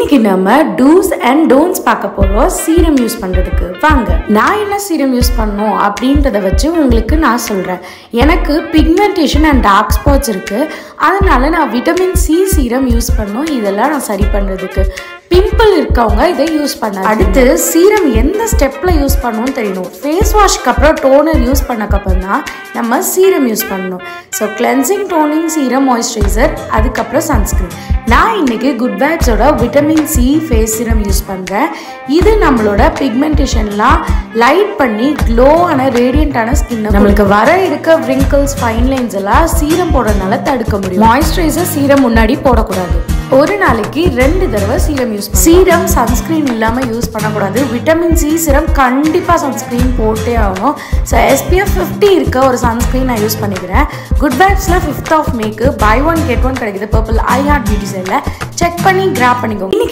இன்னைக்கு நம்ம two's and don'ts பார்க்க போறோம் சீரம் யூஸ் பண்றதுக்கு வாங்க நான் என்ன சீரம் யூஸ் பண்ணணும் அப்படின்றத வச்சு உங்களுக்கு நான் சொல்றேன் எனக்கு பிக்மெண்டேஷன் அண்ட் டார்க் ஸ்பாட்ஸ் இருக்கு அதனால நான் விட்டமின் சி சீரம் யூஸ் பண்ணணும் இதெல்லாம் நான் சரி பண்றதுக்கு பிம்பிள் இருக்கவங்க இதை யூஸ் பண்ண அடுத்து சீரம் எந்த ஸ்டெப்ல யூஸ் பண்ணணும்னு தெரியணும் ஃபேஸ் வாஷ்க்கு அப்புறம் டோனர் யூஸ் பண்ணக்கப்புறம் தான் நம்ம சீரம் யூஸ் பண்ணணும் so cleansing toning serum moisturiser அதுக்கப்புறம் சன்ஸ்கிரீன் நான் இன்னைக்கு குட் பேட்ஸோட vitamin C face serum use பண்ணுறேன் இது நம்மளோட பிக்மெண்டேஷன்லாம் லைட் பண்ணி க்ளோவான ரேடியண்டான ஸ்கின் நம்மளுக்கு வர இருக்க wrinkles ஃபைன் லைன்ஸ் எல்லாம் சீரம் போடுறதுனால தடுக்க முடியும் மாய்ஸ்சரைசர் சீரம் முன்னாடி போடக்கூடாது ஒரு நாளைக்கு ரெண்டு தடவை சீரம் யூஸ் சீரம் சன்ஸ்கிரீன் இல்லாமல் யூஸ் பண்ணக்கூடாது விட்டமின் சி சீரம் கண்டிப்பாக சன்ஸ்கிரீன் போட்டே ஆகணும் ஸோ எஸ்பிஎஃப் ஃபிஃப்டி இருக்க ஒரு சன்ஸ்கிரீன் நான் யூஸ் பண்ணிக்கிறேன் குட் பேட்ஸில் ஃபிஃப்த் ஆஃப் மேக்கு பை ஒன் கெட் ஒன் கிடைக்குது பர்பிள் ஐ ஹார்ட் பியூட்டி சைடில் செக் பண்ணி கிராப் பண்ணிக்கோங்க இன்னைக்கு